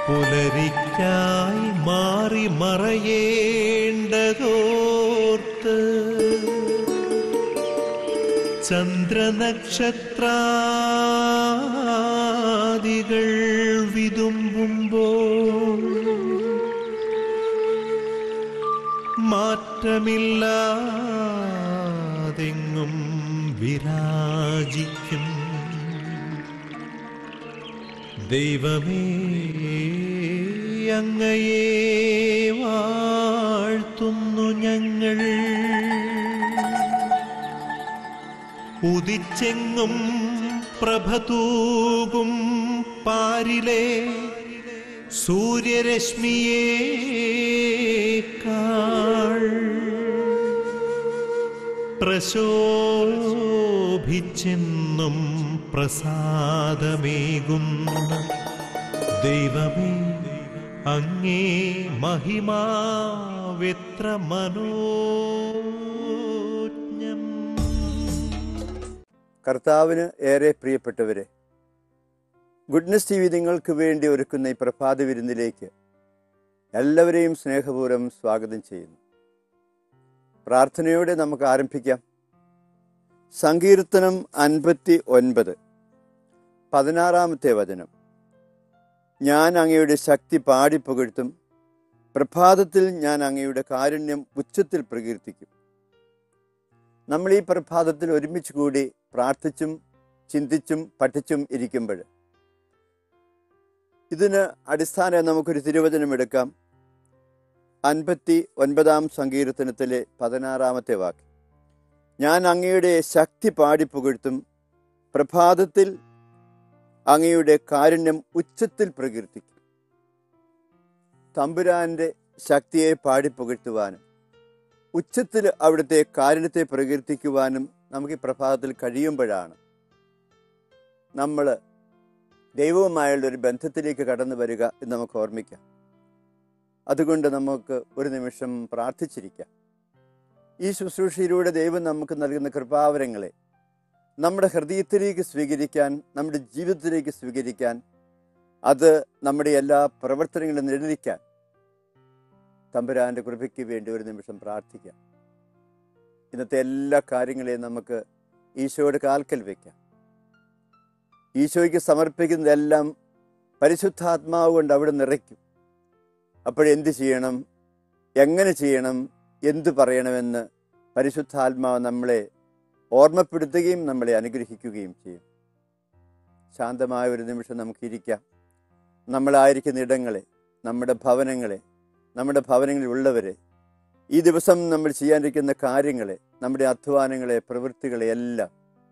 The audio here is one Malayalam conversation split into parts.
പുലരിക്കായി മാറി മറയേണ്ടതോർത്ത് ചന്ദ്രനക്ഷത്രാദികൾ വിതുമ്പുമ്പോൾ മാറ്റമില്ലാതെങ്ങും വിരാജിക്കും ദൈവമേ അങ്ങയെ വാഴ്ത്തുന്നു ഞങ്ങൾ ഉദിച്ചെങ്ങും പ്രഭതൂകും പാരിലെ സൂര്യരശ്മിയേക്കാൾ പ്രശോഭിച്ചെന്നും പ്രസാദമേകുന്ന ദൈവമേ അങ്ങേ മഹിമാവെത്ര മനോജ്ഞം കർത്താവിന് ഏറെ പ്രിയപ്പെട്ടവരെ ഗുഡ്നസ് ടി വി നിങ്ങൾക്ക് വേണ്ടി ഒരുക്കുന്ന ഈ പ്രഭാത വിരുന്നിലേക്ക് എല്ലാവരെയും സ്നേഹപൂർവ്വം സ്വാഗതം ചെയ്യുന്നു പ്രാർത്ഥനയോടെ നമുക്ക് ആരംഭിക്കാം സങ്കീർത്തനം അൻപത്തി ഒൻപത് പതിനാറാമത്തെ വചനം ഞാൻ അങ്ങയുടെ ശക്തി പാടിപ്പുകഴ്ത്തും പ്രഭാതത്തിൽ ഞാൻ അങ്ങയുടെ കാരുണ്യം ഉച്ചത്തിൽ പ്രകീർത്തിക്കും നമ്മൾ ഈ പ്രഭാതത്തിൽ ഒരുമിച്ച് കൂടി പ്രാർത്ഥിച്ചും ചിന്തിച്ചും പഠിച്ചും ഇരിക്കുമ്പോൾ ഇതിന് അടിസ്ഥാനം നമുക്കൊരു തിരുവചനം എടുക്കാം അൻപത്തി ഒൻപതാം സങ്കീർത്തനത്തിലെ പതിനാറാമത്തെ വാക്ക് ഞാൻ അങ്ങയുടെ ശക്തി പാടിപ്പുകഴ്ത്തും പ്രഭാതത്തിൽ അങ്ങയുടെ കാരുണ്യം ഉച്ചത്തിൽ പ്രകീർത്തിക്കും തമ്പുരാന്റെ ശക്തിയെ പാടിപ്പുകഴ്ത്തുവാനും ഉച്ചത്തിൽ അവിടുത്തെ കാരുണ്യത്തെ പ്രകീർത്തിക്കുവാനും നമുക്ക് ഈ പ്രഭാതത്തിൽ കഴിയുമ്പോഴാണ് നമ്മൾ ദൈവവുമായുള്ള ഒരു ബന്ധത്തിലേക്ക് കടന്നു വരിക എന്ന് നമുക്ക് ഓർമ്മിക്കാം അതുകൊണ്ട് നമുക്ക് ഒരു നിമിഷം പ്രാർത്ഥിച്ചിരിക്കാം ഈ ശുശ്രൂഷയിലൂടെ ദൈവം നമുക്ക് നൽകുന്ന കൃപാവരങ്ങളെ നമ്മുടെ ഹൃദയത്തിലേക്ക് സ്വീകരിക്കാൻ നമ്മുടെ ജീവിതത്തിലേക്ക് സ്വീകരിക്കാൻ അത് നമ്മുടെ എല്ലാ പ്രവർത്തനങ്ങളും നിഴലിക്കാൻ തമ്പുരാന്റെ കൃപയ്ക്ക് വേണ്ടി ഒരു നിമിഷം പ്രാർത്ഥിക്കാം ഇന്നത്തെ എല്ലാ കാര്യങ്ങളെയും നമുക്ക് ഈശോയുടെ കാൽക്കൽ വയ്ക്കാം ഈശോയ്ക്ക് സമർപ്പിക്കുന്നതെല്ലാം പരിശുദ്ധാത്മാവ് കൊണ്ട് അവിടെ നിറയ്ക്കും അപ്പോഴെന്ത് ചെയ്യണം എങ്ങനെ ചെയ്യണം എന്തു പറയണമെന്ന് പരിശുദ്ധാത്മാവ് നമ്മളെ ഓർമ്മപ്പെടുത്തുകയും നമ്മളെ അനുഗ്രഹിക്കുകയും ചെയ്യും ശാന്തമായ ഒരു നിമിഷം നമുക്കിരിക്കാം നമ്മളായിരിക്കുന്ന ഇടങ്ങളെ നമ്മുടെ ഭവനങ്ങളെ നമ്മുടെ ഭവനങ്ങളിൽ ഉള്ളവരെ ഈ ദിവസം നമ്മൾ ചെയ്യാനിരിക്കുന്ന കാര്യങ്ങളെ നമ്മുടെ അധ്വാനങ്ങളെ പ്രവൃത്തികളെ എല്ലാം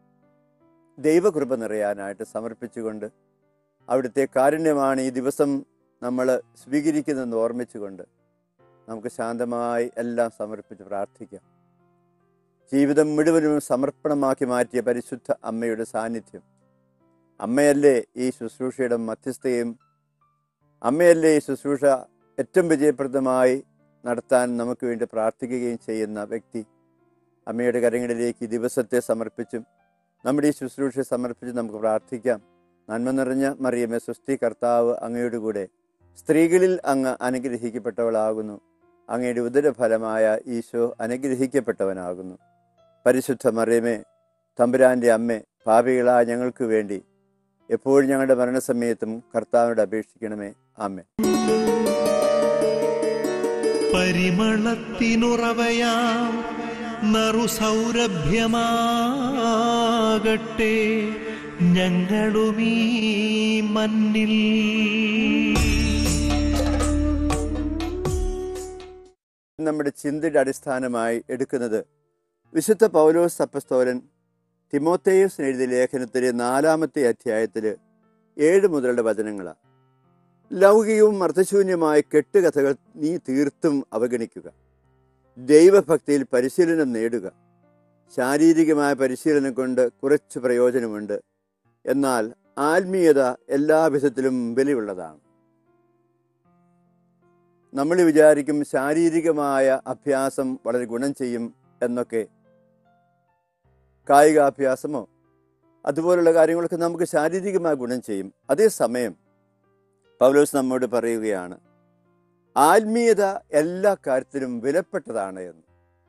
ദൈവകൃപ നിറയാനായിട്ട് സമർപ്പിച്ചുകൊണ്ട് അവിടുത്തെ കാരുണ്യമാണ് ഈ ദിവസം നമ്മൾ സ്വീകരിക്കുന്നതെന്ന് ഓർമ്മിച്ചുകൊണ്ട് നമുക്ക് ശാന്തമായി എല്ലാം സമർപ്പിച്ച് പ്രാർത്ഥിക്കാം ജീവിതം മുഴുവനും സമർപ്പണമാക്കി മാറ്റിയ പരിശുദ്ധ അമ്മയുടെ സാന്നിധ്യം അമ്മയല്ലേ ഈ ശുശ്രൂഷയുടെ മധ്യസ്ഥയും അമ്മയല്ലേ ഈ ശുശ്രൂഷ ഏറ്റവും വിജയപ്രദമായി നടത്താൻ നമുക്ക് വേണ്ടി പ്രാർത്ഥിക്കുകയും ചെയ്യുന്ന വ്യക്തി അമ്മയുടെ കരങ്ങളിലേക്ക് ഈ ദിവസത്തെ സമർപ്പിച്ചും നമ്മുടെ ഈ ശുശ്രൂഷ സമർപ്പിച്ച് നമുക്ക് പ്രാർത്ഥിക്കാം നന്മ നിറഞ്ഞ മറിയമേ സുസ്ഥി കർത്താവ് അങ്ങയുടെ കൂടെ സ്ത്രീകളിൽ അങ്ങ് അനുഗ്രഹിക്കപ്പെട്ടവളാകുന്നു അങ്ങയുടെ ഉദരഫലമായ ഈശോ അനുഗ്രഹിക്കപ്പെട്ടവനാകുന്നു പരിശുദ്ധ മറിയമേ തമ്പുരാന്റെ അമ്മേ പാപികളായ ഞങ്ങൾക്ക് വേണ്ടി എപ്പോഴും ഞങ്ങളുടെ മരണസമയത്തും കർത്താവിനോട് അപേക്ഷിക്കണമേ ആമേ പരിമളത്തിനുറവയാം നറുസൗരഭ്യമാകട്ടെ ഞങ്ങളുമീ മണ്ണിൽ നമ്മുടെ ചിന്തയുടെ അടിസ്ഥാനമായി എടുക്കുന്നത് വിശുദ്ധ പൗലോസ് അപ്പസ്തോലൻ തിമോത്തേയസിന് എഴുതിയ ലേഖനത്തിലെ നാലാമത്തെ അധ്യായത്തിൽ ഏഴ് മുതലുള്ള വചനങ്ങളാണ് ലൗകികവും അർത്ഥശൂന്യമായ കെട്ടുകഥകൾ നീ തീർത്തും അവഗണിക്കുക ദൈവഭക്തിയിൽ പരിശീലനം നേടുക ശാരീരികമായ പരിശീലനം കൊണ്ട് കുറച്ച് പ്രയോജനമുണ്ട് എന്നാൽ ആത്മീയത എല്ലാവിധത്തിലും വിലയുള്ളതാണ് നമ്മൾ വിചാരിക്കും ശാരീരികമായ അഭ്യാസം വളരെ ഗുണം ചെയ്യും എന്നൊക്കെ കായികാഭ്യാസമോ അതുപോലുള്ള കാര്യങ്ങളൊക്കെ നമുക്ക് ശാരീരികമായ ഗുണം ചെയ്യും അതേസമയം പൗലോസ് നമ്മോട് പറയുകയാണ് ആത്മീയത എല്ലാ കാര്യത്തിലും വിലപ്പെട്ടതാണ് എന്ന്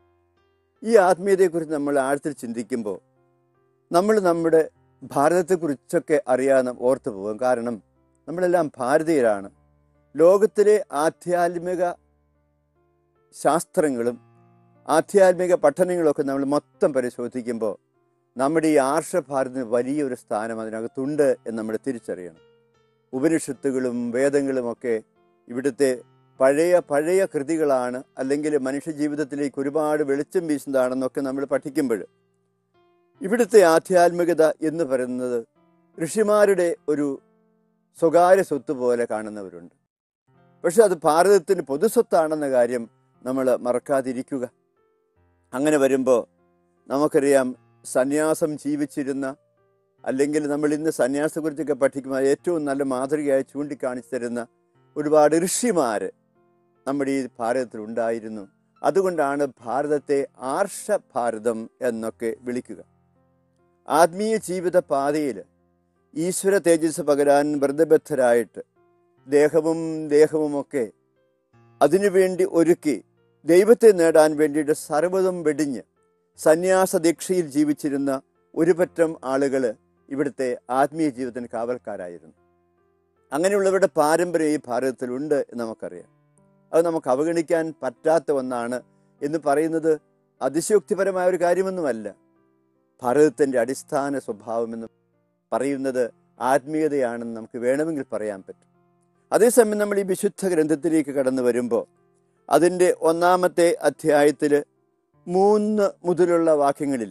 ഈ ആത്മീയതയെക്കുറിച്ച് നമ്മൾ ആഴത്തിൽ ചിന്തിക്കുമ്പോൾ നമ്മൾ നമ്മുടെ ഭാരതത്തെക്കുറിച്ചൊക്കെ അറിയാതെ ഓർത്തു പോകും കാരണം നമ്മളെല്ലാം ഭാരതീയരാണ് ലോകത്തിലെ ആധ്യാത്മിക ശാസ്ത്രങ്ങളും ആധ്യാത്മിക പഠനങ്ങളൊക്കെ നമ്മൾ മൊത്തം പരിശോധിക്കുമ്പോൾ നമ്മുടെ ഈ ആർഷഭാരതത്തിന് വലിയൊരു സ്ഥാനം അതിനകത്തുണ്ട് എന്ന് നമ്മൾ തിരിച്ചറിയണം ഉപനിഷത്തുകളും വേദങ്ങളുമൊക്കെ ഇവിടുത്തെ പഴയ പഴയ കൃതികളാണ് അല്ലെങ്കിൽ മനുഷ്യ ജീവിതത്തിലേക്ക് ഒരുപാട് വെളിച്ചം വീശുന്നതാണെന്നൊക്കെ നമ്മൾ പഠിക്കുമ്പോൾ ഇവിടുത്തെ ആധ്യാത്മികത എന്ന് പറയുന്നത് ഋഷിമാരുടെ ഒരു സ്വകാര്യ സ്വത്ത് പോലെ കാണുന്നവരുണ്ട് പക്ഷെ അത് ഭാരതത്തിന് പൊതുസ്വത്താണെന്ന കാര്യം നമ്മൾ മറക്കാതിരിക്കുക അങ്ങനെ വരുമ്പോൾ നമുക്കറിയാം സന്യാസം ജീവിച്ചിരുന്ന അല്ലെങ്കിൽ നമ്മൾ ഇന്ന് സന്യാസത്തെക്കുറിച്ചൊക്കെ പഠിക്കുമ്പോൾ ഏറ്റവും നല്ല മാതൃകയായി ചൂണ്ടിക്കാണിച്ചു തരുന്ന ഒരുപാട് ഋഷിമാർ നമ്മുടെ ഈ ഭാരതത്തിൽ ഉണ്ടായിരുന്നു അതുകൊണ്ടാണ് ഭാരതത്തെ ആർഷ ഭാരതം എന്നൊക്കെ വിളിക്കുക ആത്മീയ ജീവിത പാതയിൽ ഈശ്വര തേജസ് പകരാൻ വ്രതബദ്ധരായിട്ട് ദേഹവും ദേഹവുമൊക്കെ അതിനുവേണ്ടി ഒരുക്കി ദൈവത്തെ നേടാൻ വേണ്ടിയിട്ട് സർവ്വതും വെടിഞ്ഞ് സന്യാസ ദീക്ഷയിൽ ജീവിച്ചിരുന്ന ഒരു പറ്റം ആളുകൾ ഇവിടുത്തെ ആത്മീയ ജീവിതത്തിന് കാവൽക്കാരായിരുന്നു അങ്ങനെയുള്ളവരുടെ പാരമ്പര്യം ഈ ഭാരതത്തിലുണ്ട് എന്ന് നമുക്കറിയാം അത് നമുക്ക് അവഗണിക്കാൻ പറ്റാത്ത ഒന്നാണ് എന്ന് പറയുന്നത് അതിശയോക്തിപരമായ ഒരു കാര്യമൊന്നുമല്ല ഭാരതത്തിൻ്റെ അടിസ്ഥാന സ്വഭാവമെന്ന് പറയുന്നത് ആത്മീയതയാണെന്ന് നമുക്ക് വേണമെങ്കിൽ പറയാൻ പറ്റും അതേസമയം നമ്മൾ ഈ വിശുദ്ധ ഗ്രന്ഥത്തിലേക്ക് കടന്നു വരുമ്പോൾ അതിൻ്റെ ഒന്നാമത്തെ അധ്യായത്തിൽ മൂന്ന് മുതലുള്ള വാക്യങ്ങളിൽ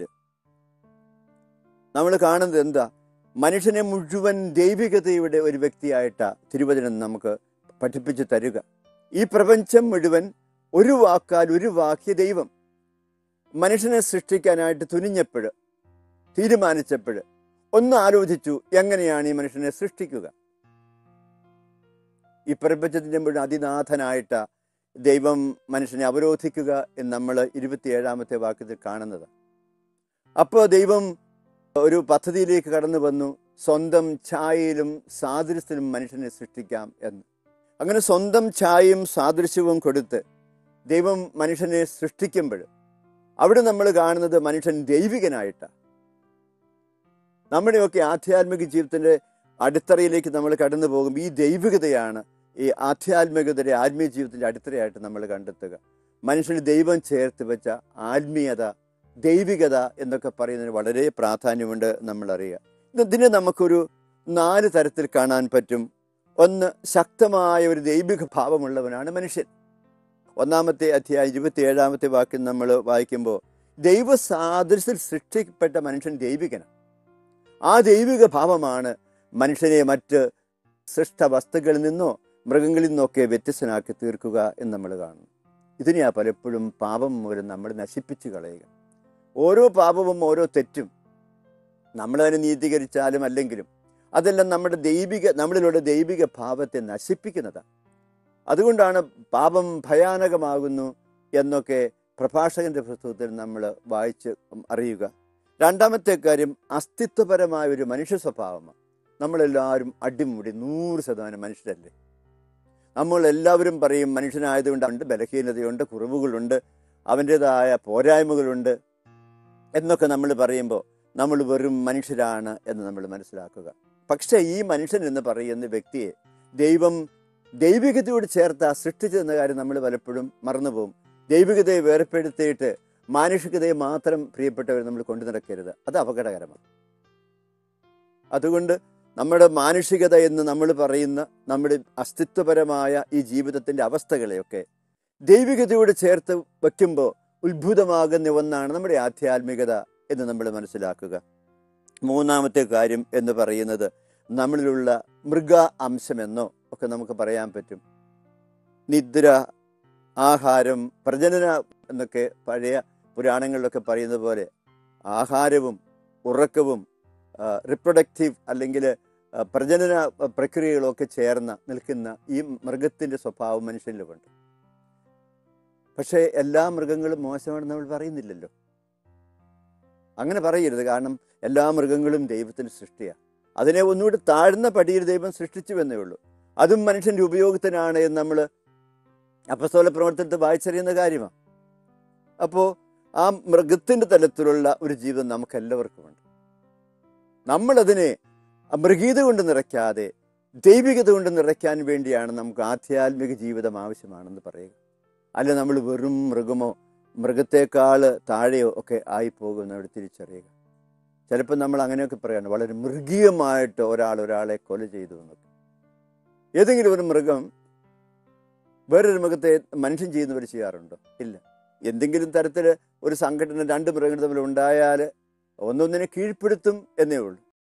നമ്മൾ കാണുന്നത് എന്താ മനുഷ്യനെ മുഴുവൻ ദൈവികതയുടെ ഒരു വ്യക്തിയായിട്ടാ തിരുവചനം നമുക്ക് പഠിപ്പിച്ചു തരിക ഈ പ്രപഞ്ചം മുഴുവൻ ഒരു വാക്കാൽ ഒരു വാക്യ ദൈവം മനുഷ്യനെ സൃഷ്ടിക്കാനായിട്ട് തുനിഞ്ഞപ്പോൾ തീരുമാനിച്ചപ്പോൾ ഒന്ന് ആലോചിച്ചു എങ്ങനെയാണ് ഈ മനുഷ്യനെ സൃഷ്ടിക്കുക ഈ പ്രപഞ്ചത്തിൻ്റെ മുഴുവൻ അതിനാഥനായിട്ട് ദൈവം മനുഷ്യനെ അവരോധിക്കുക എന്ന് നമ്മൾ ഇരുപത്തിയേഴാമത്തെ വാക്യത്തിൽ കാണുന്നത് അപ്പോൾ ദൈവം ഒരു പദ്ധതിയിലേക്ക് കടന്നു വന്നു സ്വന്തം ഛായയിലും സാദൃശ്യത്തിലും മനുഷ്യനെ സൃഷ്ടിക്കാം എന്ന് അങ്ങനെ സ്വന്തം ഛായയും സാദൃശ്യവും കൊടുത്ത് ദൈവം മനുഷ്യനെ സൃഷ്ടിക്കുമ്പോൾ അവിടെ നമ്മൾ കാണുന്നത് മനുഷ്യൻ ദൈവികനായിട്ടാണ് നമ്മുടെയൊക്കെ ആധ്യാത്മിക ജീവിതത്തിൻ്റെ അടിത്തറയിലേക്ക് നമ്മൾ കടന്നു പോകും ഈ ദൈവികതയാണ് ഈ ആധ്യാത്മികതയുടെ ആത്മീയ ജീവിതത്തിൻ്റെ അടിത്തറയായിട്ട് നമ്മൾ കണ്ടെത്തുക മനുഷ്യന് ദൈവം ചേർത്ത് വെച്ച ആത്മീയത ദൈവികത എന്നൊക്കെ പറയുന്നതിന് വളരെ പ്രാധാന്യമുണ്ട് നമ്മളറിയുക ഇതിനെ നമുക്കൊരു നാല് തരത്തിൽ കാണാൻ പറ്റും ഒന്ന് ശക്തമായ ഒരു ദൈവിക ഭാവമുള്ളവനാണ് മനുഷ്യൻ ഒന്നാമത്തെ അധ്യായം ഇരുപത്തി ഏഴാമത്തെ വാക്യം നമ്മൾ വായിക്കുമ്പോൾ ദൈവ സാദൃശ്യത്തിൽ സൃഷ്ടിക്കപ്പെട്ട മനുഷ്യൻ ദൈവികനാണ് ആ ദൈവിക ഭാവമാണ് മനുഷ്യനെ മറ്റ് സൃഷ്ട വസ്തുക്കളിൽ നിന്നോ മൃഗങ്ങളിൽ നിന്നൊക്കെ വ്യത്യസ്തനാക്കി തീർക്കുക എന്ന് നമ്മൾ കാണുന്നു ഇതിനെയാ പലപ്പോഴും പാപം മൂലം നമ്മൾ നശിപ്പിച്ചു കളയുക ഓരോ പാപവും ഓരോ തെറ്റും നമ്മളതിനെ നീതീകരിച്ചാലും അല്ലെങ്കിലും അതെല്ലാം നമ്മുടെ ദൈവിക നമ്മളിലൂടെ ദൈവിക ഭാവത്തെ നശിപ്പിക്കുന്നതാണ് അതുകൊണ്ടാണ് പാപം ഭയാനകമാകുന്നു എന്നൊക്കെ പ്രഭാഷകന്റെ പുസ്തകത്തിൽ നമ്മൾ വായിച്ച് അറിയുക രണ്ടാമത്തെ കാര്യം അസ്തിത്വപരമായ ഒരു മനുഷ്യ സ്വഭാവമാണ് നമ്മളെല്ലാവരും അടിമുടി നൂറ് ശതമാനം മനുഷ്യരല്ലേ നമ്മൾ എല്ലാവരും പറയും മനുഷ്യനായതുകൊണ്ട് ഉണ്ട് ബലഹീനതയുണ്ട് കുറവുകളുണ്ട് അവൻ്റെതായ പോരായ്മകളുണ്ട് എന്നൊക്കെ നമ്മൾ പറയുമ്പോൾ നമ്മൾ വെറും മനുഷ്യരാണ് എന്ന് നമ്മൾ മനസ്സിലാക്കുക പക്ഷേ ഈ മനുഷ്യൻ എന്ന് പറയുന്ന വ്യക്തിയെ ദൈവം ദൈവികതയോട് ചേർത്ത് സൃഷ്ടിച്ചതെന്ന കാര്യം നമ്മൾ പലപ്പോഴും മറന്നുപോകും ദൈവികതയെ വേർപ്പെടുത്തിയിട്ട് മാനുഷികതയെ മാത്രം പ്രിയപ്പെട്ടവർ നമ്മൾ കൊണ്ടു നടക്കരുത് അത് അപകടകരമാണ് അതുകൊണ്ട് നമ്മുടെ മാനുഷികത എന്ന് നമ്മൾ പറയുന്ന നമ്മുടെ അസ്തിത്വപരമായ ഈ ജീവിതത്തിൻ്റെ അവസ്ഥകളെയൊക്കെ ദൈവികതയോട് ചേർത്ത് വയ്ക്കുമ്പോൾ ഉത്ഭുതമാകുന്ന ഒന്നാണ് നമ്മുടെ ആധ്യാത്മികത എന്ന് നമ്മൾ മനസ്സിലാക്കുക മൂന്നാമത്തെ കാര്യം എന്ന് പറയുന്നത് നമ്മളിലുള്ള മൃഗ അംശമെന്നോ ഒക്കെ നമുക്ക് പറയാൻ പറ്റും നിദ്ര ആഹാരം പ്രജനന എന്നൊക്കെ പഴയ പുരാണങ്ങളിലൊക്കെ പറയുന്നത് പോലെ ആഹാരവും ഉറക്കവും റിപ്രൊഡക്റ്റീവ് അല്ലെങ്കിൽ പ്രജനന പ്രക്രിയകളൊക്കെ ചേർന്ന് നിൽക്കുന്ന ഈ മൃഗത്തിൻ്റെ സ്വഭാവം മനുഷ്യനിലുമുണ്ട് പക്ഷേ എല്ലാ മൃഗങ്ങളും മോശമാണെന്ന് നമ്മൾ പറയുന്നില്ലല്ലോ അങ്ങനെ പറയരുത് കാരണം എല്ലാ മൃഗങ്ങളും ദൈവത്തിൻ്റെ സൃഷ്ടിയാണ് അതിനെ ഒന്നുകൂടി താഴ്ന്ന പടിയിൽ ദൈവം സൃഷ്ടിച്ചു എന്നേ ഉള്ളൂ അതും മനുഷ്യന്റെ ഉപയോഗത്തിനാണ് എന്ന് നമ്മൾ അപ്പസ്തോല പ്രവർത്തനത്തിൽ വായിച്ചറിയുന്ന കാര്യമാണ് അപ്പോൾ ആ മൃഗത്തിൻ്റെ തലത്തിലുള്ള ഒരു ജീവിതം നമുക്ക് എല്ലാവർക്കുമുണ്ട് നമ്മളതിനെ മൃഗീത കൊണ്ട് നിറയ്ക്കാതെ ദൈവികത കൊണ്ട് നിറയ്ക്കാൻ വേണ്ടിയാണ് നമുക്ക് ആധ്യാത്മിക ജീവിതം ആവശ്യമാണെന്ന് പറയുക അല്ല നമ്മൾ വെറും മൃഗമോ മൃഗത്തെക്കാൾ താഴെയോ ഒക്കെ ആയി പോകുന്നവർ തിരിച്ചറിയുക ചിലപ്പോൾ നമ്മൾ അങ്ങനെയൊക്കെ പറയാണ് വളരെ മൃഗീയമായിട്ട് ഒരാൾ ഒരാളെ കൊല ചെയ്തു എന്നൊക്കെ ഏതെങ്കിലും ഒരു മൃഗം വേറൊരു മൃഗത്തെ മനുഷ്യൻ ചെയ്യുന്നവർ ചെയ്യാറുണ്ടോ ഇല്ല എന്തെങ്കിലും തരത്തിൽ ഒരു സംഘടന രണ്ട് മൃഗങ്ങൾ തമ്മിൽ ഉണ്ടായാൽ ഒന്നൊന്നിനെ കീഴ്പ്പെടുത്തും എന്നേ ഉള്ളൂ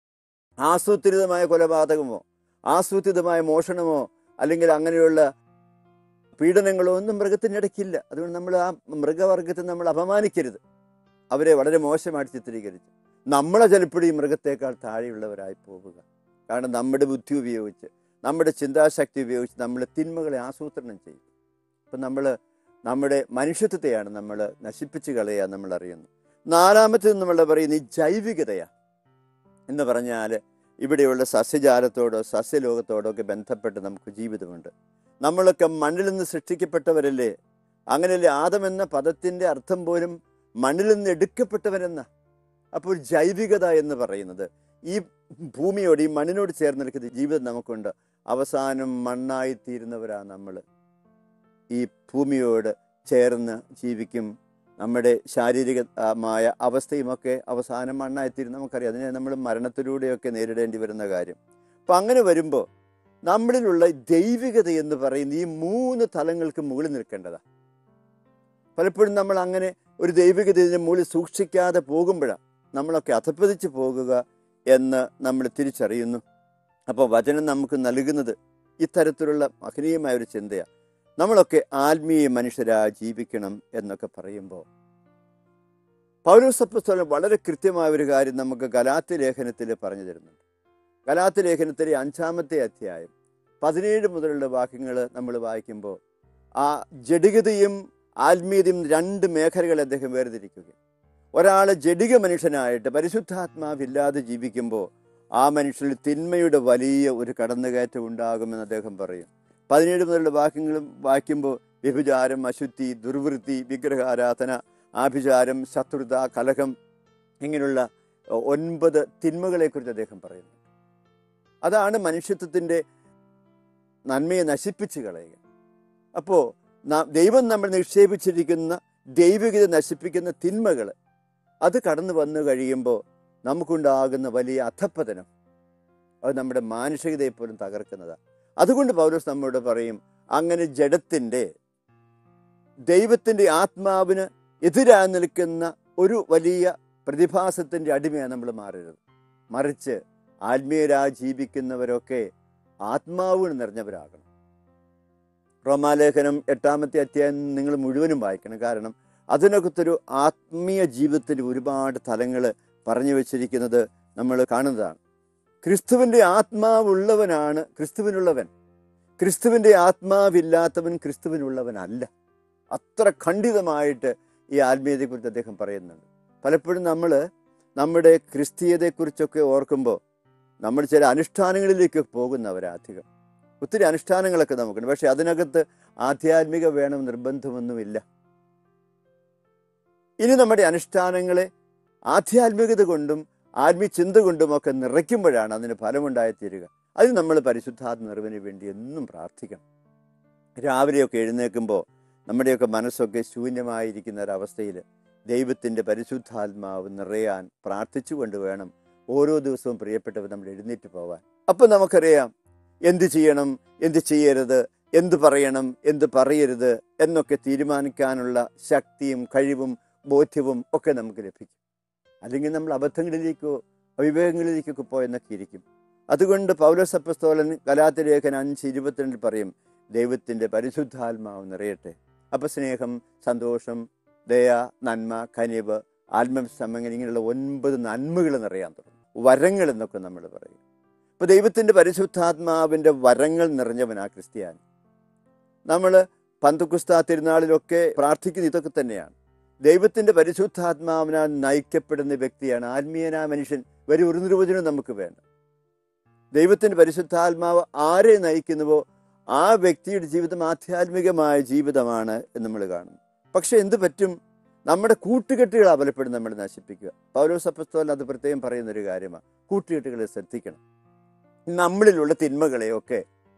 ആസൂത്രിതമായ കൊലപാതകമോ ആസൂത്രിതമായ മോഷണമോ അല്ലെങ്കിൽ അങ്ങനെയുള്ള പീഡനങ്ങളോ ഒന്നും മൃഗത്തിനിടയ്ക്കില്ല അതുകൊണ്ട് നമ്മൾ ആ മൃഗവർഗത്തെ നമ്മൾ അപമാനിക്കരുത് അവരെ വളരെ മോശമായിട്ട് ചിത്രീകരിച്ചു നമ്മളെ ചിലപ്പോഴും ഈ മൃഗത്തേക്കാൾ താഴെയുള്ളവരായി പോവുക കാരണം നമ്മുടെ ബുദ്ധി ഉപയോഗിച്ച് നമ്മുടെ ചിന്താശക്തി ഉപയോഗിച്ച് നമ്മൾ തിന്മകളെ ആസൂത്രണം ചെയ്യും അപ്പം നമ്മൾ നമ്മുടെ മനുഷ്യത്വത്തെയാണ് നമ്മൾ നശിപ്പിച്ച് കളയുക നമ്മൾ അറിയുന്നു നാലാമത്തേത് നമ്മൾ പറയുന്ന ഈ ജൈവികതയാണ് എന്ന് പറഞ്ഞാൽ ഇവിടെയുള്ള സസ്യജാലത്തോടോ സസ്യലോകത്തോടോ ഒക്കെ ബന്ധപ്പെട്ട് നമുക്ക് ജീവിതമുണ്ട് നമ്മളൊക്കെ മണ്ണിൽ നിന്ന് സൃഷ്ടിക്കപ്പെട്ടവരല്ലേ അങ്ങനെയല്ലേ ആദം എന്ന പദത്തിൻ്റെ അർത്ഥം പോലും മണ്ണിൽ നിന്ന് എടുക്കപ്പെട്ടവരെന്ന അപ്പോൾ ജൈവികത എന്ന് പറയുന്നത് ഈ ഭൂമിയോട് ഈ മണ്ണിനോട് ചേർന്ന് നിൽക്കുന്ന ജീവിതം നമുക്കുണ്ട് അവസാനം മണ്ണായി തീരുന്നവരാണ് നമ്മൾ ഈ ഭൂമിയോട് ചേർന്ന് ജീവിക്കും നമ്മുടെ ശാരീരികമായ അവസ്ഥയുമൊക്കെ അവസാനം മണ്ണായിത്തീരും നമുക്കറിയാം അതിനെ നമ്മൾ മരണത്തിലൂടെയൊക്കെ നേരിടേണ്ടി വരുന്ന കാര്യം അപ്പം അങ്ങനെ വരുമ്പോൾ നമ്മളിലുള്ള ദൈവികത എന്ന് പറയുന്ന ഈ മൂന്ന് തലങ്ങൾക്ക് മുകളിൽ നിൽക്കേണ്ടതാണ് പലപ്പോഴും നമ്മൾ അങ്ങനെ ഒരു ദൈവികത ഇതിന് മുകളിൽ സൂക്ഷിക്കാതെ പോകുമ്പോഴാണ് നമ്മളൊക്കെ അധപ്പതിച്ച് പോകുക എന്ന് നമ്മൾ തിരിച്ചറിയുന്നു അപ്പോൾ വചനം നമുക്ക് നൽകുന്നത് ഇത്തരത്തിലുള്ള മഹനീയമായ ഒരു ചിന്തയാണ് നമ്മളൊക്കെ ആത്മീയ മനുഷ്യരായി ജീവിക്കണം എന്നൊക്കെ പറയുമ്പോൾ പൗരസപ്പസ്തോലം വളരെ കൃത്യമായ ഒരു കാര്യം നമുക്ക് ഗലാത്ത് ലേഖനത്തിൽ പറഞ്ഞു തരുന്നുണ്ട് ഗലാത്ത് ലേഖനത്തിലെ അഞ്ചാമത്തെ അധ്യായം പതിനേഴ് മുതലുള്ള വാക്യങ്ങൾ നമ്മൾ വായിക്കുമ്പോൾ ആ ജഡികതയും ആത്മീയതയും രണ്ട് മേഖലകൾ അദ്ദേഹം വേർതിരിക്കുക ഒരാൾ ജഡിക മനുഷ്യനായിട്ട് പരിശുദ്ധാത്മാവില്ലാതെ ജീവിക്കുമ്പോൾ ആ മനുഷ്യനിൽ തിന്മയുടെ വലിയ ഒരു കടന്നുകയറ്റം ഉണ്ടാകുമെന്ന് അദ്ദേഹം പറയും പതിനേഴ് മുതലുള്ള വാക്യങ്ങളും വായിക്കുമ്പോൾ വ്യഭിചാരം അശുദ്ധി ദുർവൃത്തി വിഗ്രഹാരാധന ആഭിചാരം ശത്രുത കലഹം ഇങ്ങനെയുള്ള ഒൻപത് തിന്മകളെക്കുറിച്ച് അദ്ദേഹം പറയുന്നു അതാണ് മനുഷ്യത്വത്തിൻ്റെ നന്മയെ നശിപ്പിച്ച് കളയുക അപ്പോൾ ദൈവം നമ്മൾ നിക്ഷേപിച്ചിരിക്കുന്ന ദൈവികത നശിപ്പിക്കുന്ന തിന്മകൾ അത് കടന്നു വന്നു കഴിയുമ്പോൾ നമുക്കുണ്ടാകുന്ന വലിയ അധപ്പതനം അത് നമ്മുടെ മാനുഷികതയെ പോലും തകർക്കുന്നതാണ് അതുകൊണ്ട് പൗലോസ് നമ്മോട് പറയും അങ്ങനെ ജഡത്തിൻ്റെ ദൈവത്തിൻ്റെ ആത്മാവിന് എതിരായി നിൽക്കുന്ന ഒരു വലിയ പ്രതിഭാസത്തിൻ്റെ അടിമയാണ് നമ്മൾ മാറരുത് മറിച്ച് ആത്മീയരായി ജീവിക്കുന്നവരൊക്കെ ആത്മാവിന് നിറഞ്ഞവരാകണം റോമാലേഖനം എട്ടാമത്തെ അധ്യായം നിങ്ങൾ മുഴുവനും വായിക്കണം കാരണം അതിനകത്തൊരു ആത്മീയ ജീവിതത്തിൻ്റെ ഒരുപാട് തലങ്ങൾ പറഞ്ഞു വച്ചിരിക്കുന്നത് നമ്മൾ കാണുന്നതാണ് ക്രിസ്തുവിൻ്റെ ആത്മാവുള്ളവനാണ് ക്രിസ്തുവിനുള്ളവൻ ക്രിസ്തുവിൻ്റെ ആത്മാവില്ലാത്തവൻ ക്രിസ്തുവിനുള്ളവനല്ല അത്ര ഖണ്ഡിതമായിട്ട് ഈ ആത്മീയതയെക്കുറിച്ച് അദ്ദേഹം പറയുന്നുണ്ട് പലപ്പോഴും നമ്മൾ നമ്മുടെ ക്രിസ്തീയതയെക്കുറിച്ചൊക്കെ ഓർക്കുമ്പോൾ നമ്മൾ ചില അനുഷ്ഠാനങ്ങളിലേക്ക് പോകുന്നവരധികം ഒത്തിരി അനുഷ്ഠാനങ്ങളൊക്കെ നമുക്കുണ്ട് പക്ഷെ അതിനകത്ത് ആധ്യാത്മിക വേണം നിർബന്ധമൊന്നുമില്ല ഇനി നമ്മുടെ അനുഷ്ഠാനങ്ങളെ ആധ്യാത്മികത കൊണ്ടും ആത്മീയ ചിന്ത കൊണ്ടുമൊക്കെ നിറയ്ക്കുമ്പോഴാണ് അതിന് ഫലമുണ്ടായിത്തീരുക അത് നമ്മൾ പരിശുദ്ധാത്മ നിറവിന് വേണ്ടി എന്നും പ്രാർത്ഥിക്കണം രാവിലെയൊക്കെ എഴുന്നേൽക്കുമ്പോൾ നമ്മുടെയൊക്കെ മനസ്സൊക്കെ ശൂന്യമായിരിക്കുന്ന ഒരവസ്ഥയിൽ ദൈവത്തിൻ്റെ പരിശുദ്ധാത്മാവ് നിറയാൻ പ്രാർത്ഥിച്ചുകൊണ്ട് വേണം ഓരോ ദിവസവും പ്രിയപ്പെട്ടവർ നമ്മൾ എഴുന്നേറ്റ് പോവാൻ അപ്പം നമുക്കറിയാം എന്ത് ചെയ്യണം എന്ത് ചെയ്യരുത് എന്ത് പറയണം എന്ത് പറയരുത് എന്നൊക്കെ തീരുമാനിക്കാനുള്ള ശക്തിയും കഴിവും ബോധ്യവും ഒക്കെ നമുക്ക് ലഭിക്കും അല്ലെങ്കിൽ നമ്മൾ അബദ്ധങ്ങളിലേക്കോ അവിവേകങ്ങളിലേക്കൊക്കെ പോയെന്നൊക്കെ ഇരിക്കും അതുകൊണ്ട് പൗരസപ്പസ്തോലൻ കലാത്തിലേഖൻ അഞ്ച് ഇരുപത്തിരണ്ടിൽ പറയും ദൈവത്തിൻ്റെ പരിശുദ്ധാത്മാവ് നിറയട്ടെ അപ്പം സ്നേഹം സന്തോഷം ദയ നന്മ കനിവ് ആത്മസമങ്ങൾ ഇങ്ങനെയുള്ള ഒൻപത് നന്മകൾ നിറയാൻ തുടങ്ങും വരങ്ങൾ എന്നൊക്കെ നമ്മൾ പറയും അപ്പോൾ ദൈവത്തിൻ്റെ പരിശുദ്ധാത്മാവിൻ്റെ വരങ്ങൾ നിറഞ്ഞവനാ ക്രിസ്ത്യാനി നമ്മൾ പന്തുക്കുസ്ത തിരുനാളിലൊക്കെ പ്രാർത്ഥിക്കുന്ന ഇതൊക്കെ തന്നെയാണ് ദൈവത്തിൻ്റെ പരിശുദ്ധാത്മാവിനാൽ നയിക്കപ്പെടുന്ന വ്യക്തിയാണ് ആത്മീയനായ മനുഷ്യൻ വരെ ഒരു നിർവചനം നമുക്ക് വേണ്ട ദൈവത്തിൻ്റെ പരിശുദ്ധാത്മാവ് ആരെ നയിക്കുന്നുവോ ആ വ്യക്തിയുടെ ജീവിതം ആധ്യാത്മികമായ ജീവിതമാണ് എന്ന് നമ്മൾ കാണുന്നു പക്ഷെ എന്ത് പറ്റും നമ്മുടെ കൂട്ടുകെട്ടുകൾ അബലപ്പെടും നമ്മൾ നശിപ്പിക്കുക പൗലോസ് അപ്പസ്തോലൻ അത് പ്രത്യേകം പറയുന്ന ഒരു കാര്യമാണ് കൂട്ടുകെട്ടുകളെ ശ്രദ്ധിക്കണം നമ്മളിലുള്ള തിന്മകളെയൊക്കെ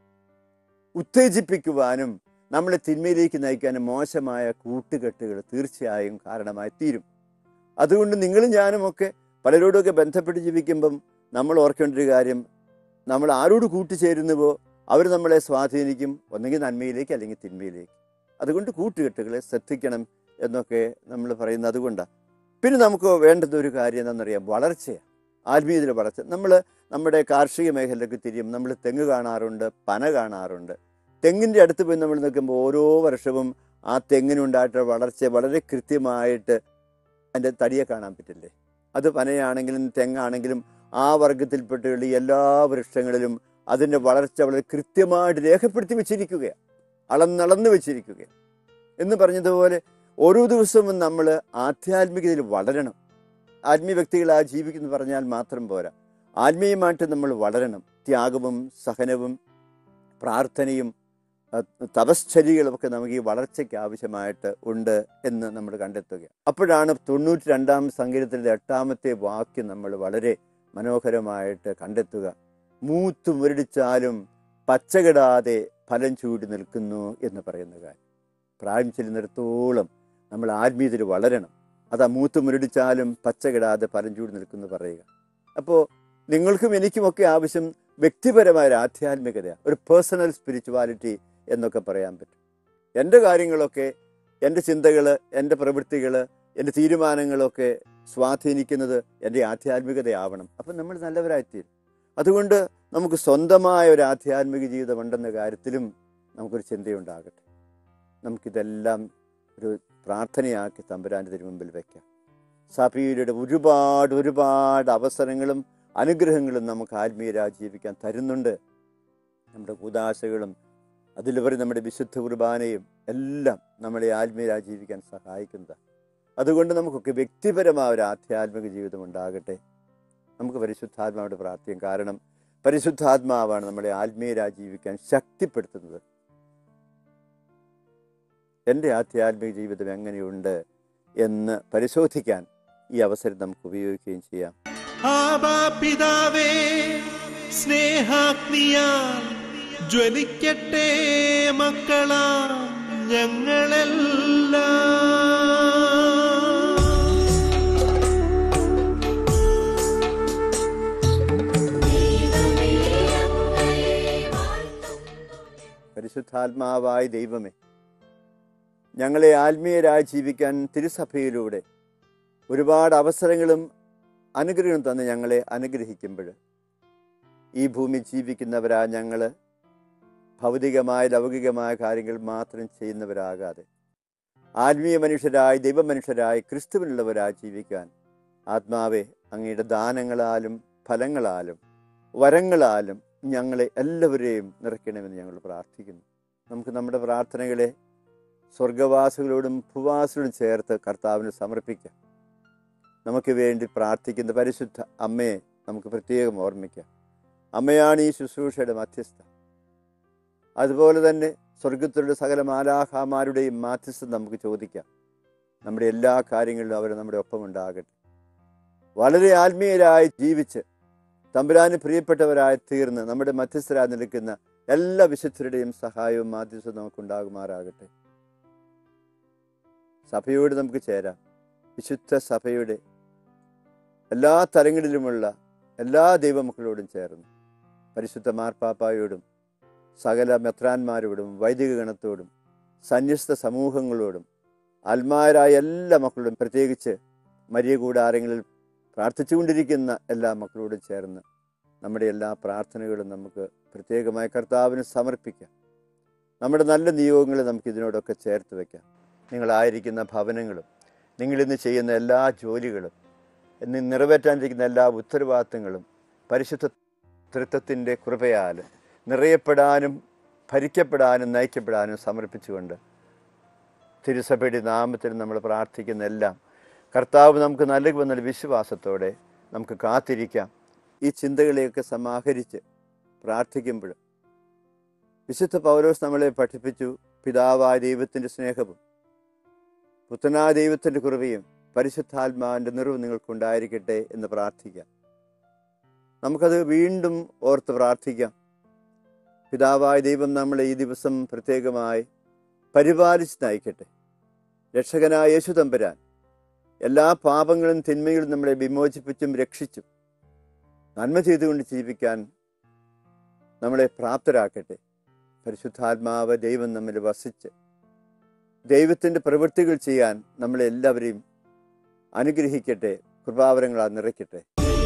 ഉത്തേജിപ്പിക്കുവാനും നമ്മളെ തിന്മയിലേക്ക് നയിക്കാനും മോശമായ കൂട്ടുകെട്ടുകൾ തീർച്ചയായും കാരണമായി തീരും അതുകൊണ്ട് നിങ്ങളും ഞാനും ഒക്കെ പലരോടൊക്കെ ബന്ധപ്പെട്ട് ജീവിക്കുമ്പം നമ്മൾ ഓർക്കേണ്ട ഒരു കാര്യം നമ്മൾ ആരോട് കൂട്ടുചേരുന്നുവോ അവർ നമ്മളെ സ്വാധീനിക്കും ഒന്നെങ്കിൽ നന്മയിലേക്ക് അല്ലെങ്കിൽ തിന്മയിലേക്ക് അതുകൊണ്ട് കൂട്ടുകെട്ടുകളെ ശ്രദ്ധിക്കണം എന്നൊക്കെ നമ്മൾ പറയുന്നത് അതുകൊണ്ടാണ് പിന്നെ നമുക്ക് വേണ്ടത് ഒരു കാര്യം എന്താണെന്നറിയാം വളർച്ചയാണ് ആത്മീയതയിലെ വളർച്ച നമ്മൾ നമ്മുടെ കാർഷിക മേഖലയിലേക്ക് തിരിയും നമ്മൾ തെങ്ങ് കാണാറുണ്ട് പന കാണാറുണ്ട് തെങ്ങിൻ്റെ അടുത്ത് പോയി നമ്മൾ നിൽക്കുമ്പോൾ ഓരോ വർഷവും ആ തെങ്ങിനുണ്ടായിട്ടുള്ള വളർച്ച വളരെ കൃത്യമായിട്ട് അതിൻ്റെ തടിയെ കാണാൻ പറ്റില്ലേ അത് പനയാണെങ്കിലും തെങ്ങാണെങ്കിലും ആ വർഗത്തിൽപ്പെട്ടുള്ള എല്ലാ വൃക്ഷങ്ങളിലും അതിൻ്റെ വളർച്ച വളരെ കൃത്യമായിട്ട് രേഖപ്പെടുത്തി വെച്ചിരിക്കുകയാണ് അളന്നളന്ന് വെച്ചിരിക്കുകയാണ് എന്ന് പറഞ്ഞതുപോലെ ഓരോ ദിവസവും നമ്മൾ ആധ്യാത്മികതയിൽ വളരണം ആത്മീയ വ്യക്തികളാ ജീവിക്കുന്നു പറഞ്ഞാൽ മാത്രം പോരാ ആത്മീയമായിട്ട് നമ്മൾ വളരണം ത്യാഗവും സഹനവും പ്രാർത്ഥനയും അഹ് തപശ്ചര്യകളുമൊക്കെ നമുക്ക് ഈ വളർച്ചയ്ക്ക് ആവശ്യമായിട്ട് ഉണ്ട് എന്ന് നമ്മൾ കണ്ടെത്തുക അപ്പോഴാണ് തൊണ്ണൂറ്റി രണ്ടാം സങ്കീർത്തത്തിലെ എട്ടാമത്തെ വാക്യം നമ്മൾ വളരെ മനോഹരമായിട്ട് കണ്ടെത്തുക മൂത്തു മുരടിച്ചാലും പച്ചകിടാതെ ഫലം ചൂടി നിൽക്കുന്നു എന്ന് പറയുന്ന കാര്യം പ്രായം ചെല്ലുന്നിടത്തോളം നമ്മൾ ആത്മീയതയിൽ വളരണം അതാ മൂത്ത് മുരടിച്ചാലും പച്ചകിടാതെ ഫലം ചൂടി നിൽക്കുന്നു പറയുക അപ്പോൾ നിങ്ങൾക്കും എനിക്കുമൊക്കെ ആവശ്യം വ്യക്തിപരമായ ഒരു ആധ്യാത്മികതയാണ് ഒരു പേഴ്സണൽ സ്പിരിച്വാലിറ്റി എന്നൊക്കെ പറയാൻ പറ്റും എൻ്റെ കാര്യങ്ങളൊക്കെ എൻ്റെ ചിന്തകൾ എൻ്റെ പ്രവൃത്തികൾ എൻ്റെ തീരുമാനങ്ങളൊക്കെ സ്വാധീനിക്കുന്നത് എൻ്റെ ആധ്യാത്മികതയാവണം അപ്പം നമ്മൾ നല്ലവരായിത്തീരും അതുകൊണ്ട് നമുക്ക് സ്വന്തമായ ഒരു ആധ്യാത്മിക ജീവിതമുണ്ടെന്ന കാര്യത്തിലും നമുക്കൊരു ചിന്തയുണ്ടാകട്ടെ നമുക്കിതെല്ലാം ഒരു പ്രാർത്ഥനയാക്കി തമ്പുരാൻ്റെ തിരു മുമ്പിൽ വയ്ക്കാം സഭയുടെ ഒരുപാട് ഒരുപാട് അവസരങ്ങളും അനുഗ്രഹങ്ങളും നമുക്ക് ആത്മീയരായി ജീവിക്കാൻ തരുന്നുണ്ട് നമ്മുടെ ഉദാശകളും അതിലുപരി നമ്മുടെ വിശുദ്ധ കുർബാനയും എല്ലാം നമ്മളെ ആത്മീയരായി ജീവിക്കാൻ സഹായിക്കുന്നതാണ് അതുകൊണ്ട് നമുക്കൊക്കെ വ്യക്തിപരമായ ഒരു ആധ്യാത്മിക ജീവിതം ഉണ്ടാകട്ടെ നമുക്ക് പരിശുദ്ധാത്മാவோട് പ്രാർത്ഥിക്കാം കാരണം പരിശുദ്ധാത്മാവാണ് നമ്മളെ ആത്മീയരായി ജീവിക്കാൻ ശക്തിപ്പെടുത്തുന്നത് എൻ്റെ ആധ്യാത്മിക ജീവിതം എങ്ങനെയുണ്ട് എന്ന് പരിശോധിക്കാൻ ഈ അവസരം നമുക്ക് ഉപയോഗിക്കുകയും ചെയ്യാം ആബാ പിതാവേ സ്നേഹാഗ്നിയാൽ ജ്വലിക്കട്ടെ മക്കളാ ഞങ്ങളെല്ലാം പരിശുദ്ധാത്മാവായ ദൈവമേ ഞങ്ങളെ ആത്മീയരായി ജീവിക്കാൻ തിരുസഭയിലൂടെ ഒരുപാട് അവസരങ്ങളും അനുഗ്രഹവും തന്ന് ഞങ്ങളെ അനുഗ്രഹിക്കുമ്പോൾ ഈ ഭൂമി ജീവിക്കുന്നവരാ ഞങ്ങൾ ഭൗതികമായ ലൗകികമായ കാര്യങ്ങൾ മാത്രം ചെയ്യുന്നവരാകാതെ ആത്മീയ മനുഷ്യരായി ദൈവമനുഷ്യരായി ക്രിസ്തുവിനുള്ളവരായി ജീവിക്കാൻ ആത്മാവെ അങ്ങയുടെ ദാനങ്ങളാലും ഫലങ്ങളാലും വരങ്ങളാലും ഞങ്ങളെ എല്ലാവരെയും നിറയ്ക്കണമെന്ന് ഞങ്ങൾ പ്രാർത്ഥിക്കുന്നു നമുക്ക് നമ്മുടെ പ്രാർത്ഥനകളെ സ്വർഗവാസികളോടും ഭൂവാസികളോടും ചേർത്ത് കർത്താവിന് സമർപ്പിക്കാം നമുക്ക് വേണ്ടി പ്രാർത്ഥിക്കുന്ന പരിശുദ്ധ അമ്മയെ നമുക്ക് പ്രത്യേകം ഓർമ്മിക്കാം അമ്മയാണ് ഈ ശുശ്രൂഷയുടെ മധ്യസ്ഥ അതുപോലെ തന്നെ സ്വർഗത്തിലുള്ള സകല മാലാഹാമാരുടെയും മാധ്യസ്ഥം നമുക്ക് ചോദിക്കാം നമ്മുടെ എല്ലാ കാര്യങ്ങളിലും അവർ നമ്മുടെ ഒപ്പം ഉണ്ടാകട്ടെ വളരെ ആത്മീയരായി ജീവിച്ച് തമ്പുരാന് പ്രിയപ്പെട്ടവരായി തീർന്ന് നമ്മുടെ മധ്യസ്ഥരായി നിൽക്കുന്ന എല്ലാ വിശുദ്ധരുടെയും സഹായവും മാധ്യസ്ഥവും നമുക്കുണ്ടാകുമാറാകട്ടെ സഭയോട് നമുക്ക് ചേരാം വിശുദ്ധ സഭയുടെ എല്ലാ തലങ്ങളിലുമുള്ള എല്ലാ ദൈവമക്കളോടും ചേർന്ന് പരിശുദ്ധ മാർപ്പാപ്പായോടും സകല മെത്രാന്മാരോടും വൈദിക ഗണത്തോടും സന്യസ്ത സമൂഹങ്ങളോടും ആത്മാരായ എല്ലാ മക്കളോടും പ്രത്യേകിച്ച് മരിയ കൂടാരങ്ങളിൽ പ്രാർത്ഥിച്ചുകൊണ്ടിരിക്കുന്ന എല്ലാ മക്കളോടും ചേർന്ന് നമ്മുടെ എല്ലാ പ്രാർത്ഥനകളും നമുക്ക് പ്രത്യേകമായി കർത്താവിന് സമർപ്പിക്കാം നമ്മുടെ നല്ല നിയോഗങ്ങളെ നമുക്ക് ഇതിനോടൊക്കെ ചേർത്ത് വയ്ക്കാം നിങ്ങളായിരിക്കുന്ന ഭവനങ്ങളും നിങ്ങളിന്ന് ചെയ്യുന്ന എല്ലാ ജോലികളും ഇന്ന് നിറവേറ്റാനിരിക്കുന്ന എല്ലാ ഉത്തരവാദിത്തങ്ങളും പരിശുദ്ധ തൃത്വത്തിൻ്റെ കൃപയാൽ നിറയപ്പെടാനും ഭരിക്കപ്പെടാനും നയിക്കപ്പെടാനും സമർപ്പിച്ചുകൊണ്ട് തിരുസഭയുടെ നാമത്തിൽ നമ്മൾ പ്രാർത്ഥിക്കുന്ന എല്ലാം കർത്താവ് നമുക്ക് നൽകുമെന്നുള്ള വിശ്വാസത്തോടെ നമുക്ക് കാത്തിരിക്കാം ഈ ചിന്തകളെയൊക്കെ സമാഹരിച്ച് പ്രാർത്ഥിക്കുമ്പോഴും വിശുദ്ധ പൗലോസ് നമ്മളെ പഠിപ്പിച്ചു പിതാവായ ദൈവത്തിൻ്റെ സ്നേഹവും പുത്രനായ ദൈവത്തിൻ്റെ കുറിവയും പരിശുദ്ധാത്മാവിൻ്റെ നിറവ് നിങ്ങൾക്കുണ്ടായിരിക്കട്ടെ എന്ന് പ്രാർത്ഥിക്കാം നമുക്കത് വീണ്ടും ഓർത്ത് പ്രാർത്ഥിക്കാം പിതാവായ ദൈവം നമ്മളെ ഈ ദിവസം പ്രത്യേകമായി പരിപാലിച്ച് നയിക്കട്ടെ രക്ഷകനായ യേശു തമ്പുരാൻ എല്ലാ പാപങ്ങളും തിന്മകളും നമ്മളെ വിമോചിപ്പിച്ചും രക്ഷിച്ചും നന്മ ചെയ്തുകൊണ്ട് ജീവിക്കാൻ നമ്മളെ പ്രാപ്തരാക്കട്ടെ പരിശുദ്ധാത്മാവ് ദൈവം നമ്മിൽ വസിച്ച് ദൈവത്തിൻ്റെ പ്രവൃത്തികൾ ചെയ്യാൻ നമ്മളെ എല്ലാവരെയും അനുഗ്രഹിക്കട്ടെ കൃപാവരങ്ങളാൽ നിറയ്ക്കട്ടെ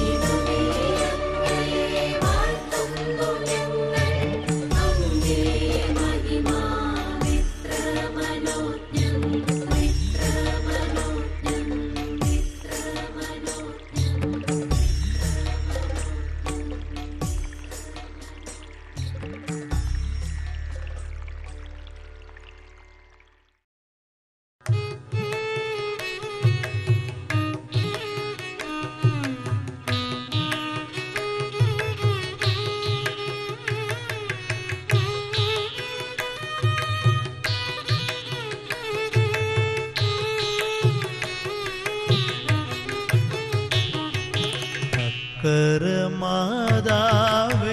അക്കരമാതാവേ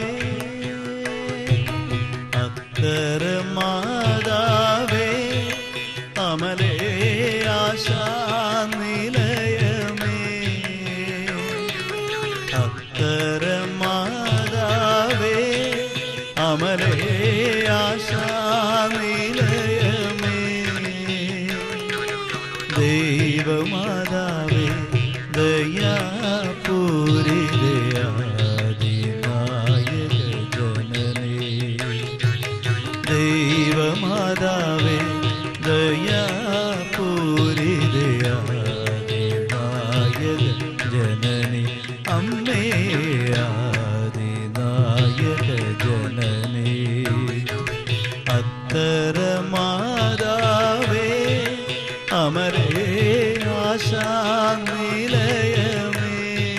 അക്കരമാതാവേ അമലേ ആശാനിലയമേ അക്കരമാതാവേ അമലേ ആശാനിലയമേ ദൈവമാതാവേ ദയാപൂരിതയാദിനായക ജനനേ ദൈവമാതാവേ ദയാപൂരിതയാദിനായക ജനനി അമ്മേ ആദിനായക ജനനീ അത്തരമാതാവേ അമരേ ആശാനിലയമേ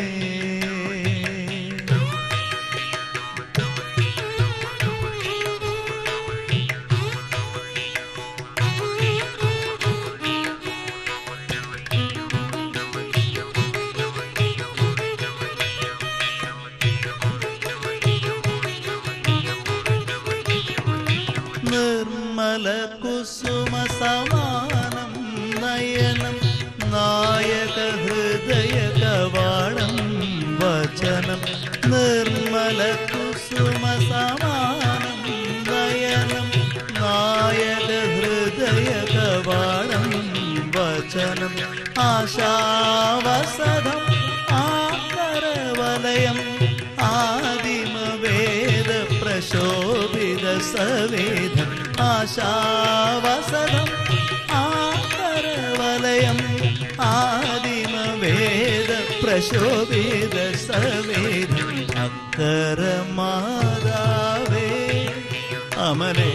നിർമ്മല കുസുമ സമാനം നയനം നായക ഹൃദയ കവാടം വചനം നിർമ്മല കുസുമ സമാനം നയനം നായക ഹൃദയ കവാടം വചനം ആശാവസതം ആകരവലയം ആദിമവേദ പ്രശോഭിത സവേദം ആശാവസതം ആകരവലയം ആദിമവേദ പ്രശോഭിത സവേദം അക്കരമാതാവേ അമലേ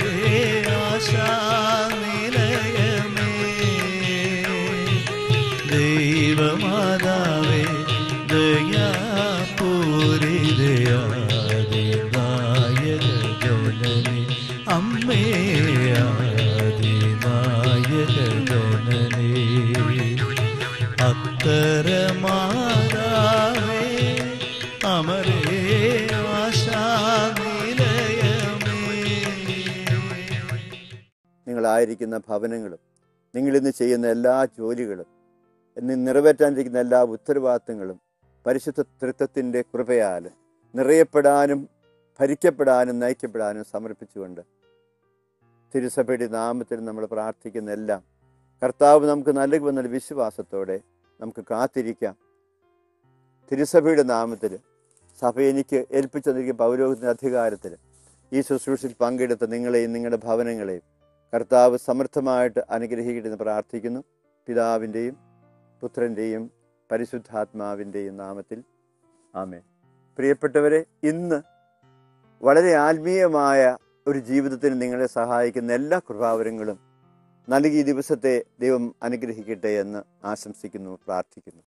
ആശാനിലയമേ ദൈവമാതാവേ ദയാപൂരിതയാദിനായക ജനനി അമ്മേ ആദിനായക ജനനി അത്തരമാതാവേ അമരേ ആശാനിലയമേ നിങ്ങളായിരിക്കുന്ന ഭവനങ്ങളും നിങ്ങളിന്ന് ചെയ്യുന്ന എല്ലാ ജോലികളും ഇന്ന് നിറവേറ്റാനിരിക്കുന്ന എല്ലാ ഉത്തരവാദിത്തങ്ങളും പരിശുദ്ധ തൃത്വത്തിൻ്റെ കൃപയാൽ നിറയപ്പെടാനും ഭരിക്കപ്പെടാനും നയിക്കപ്പെടാനും സമർപ്പിച്ചുകൊണ്ട് തിരുസഭയുടെ നാമത്തിൽ നമ്മൾ പ്രാർത്ഥിക്കുന്ന എല്ലാം കർത്താവ് നമുക്ക് നൽകുമെന്നുള്ള വിശ്വാസത്തോടെ നമുക്ക് കാത്തിരിക്കാം തിരുസഭയുടെ നാമത്തിൽ സഭ എനിക്ക് ഏൽപ്പിച്ചു തന്നിരിക്കുന്ന പൗരോഹിത്യത്തിൻ്റെ അധികാരത്തിൽ ഈ ശുശ്രൂഷയിൽ പങ്കെടുത്ത നിങ്ങളെയും നിങ്ങളുടെ ഭവനങ്ങളെയും കർത്താവ് സമൃദ്ധമായിട്ട് അനുഗ്രഹിക്കട്ടെ എന്ന് പ്രാർത്ഥിക്കുന്നു പിതാവിൻ്റെയും പുത്രൻ്റെയും പരിശുദ്ധാത്മാവിൻ്റെയും നാമത്തിൽ ആമേ പ്രിയപ്പെട്ടവരെ ഇന്ന് വളരെ ആത്മീയമായ ഒരു ജീവിതത്തിന് നിങ്ങളെ സഹായിക്കുന്ന എല്ലാ കൃപാവരങ്ങളും നൽകി ഈ ദിവസത്തെ ദൈവം അനുഗ്രഹിക്കട്ടെ എന്ന് ആശംസിക്കുന്നു പ്രാർത്ഥിക്കുന്നു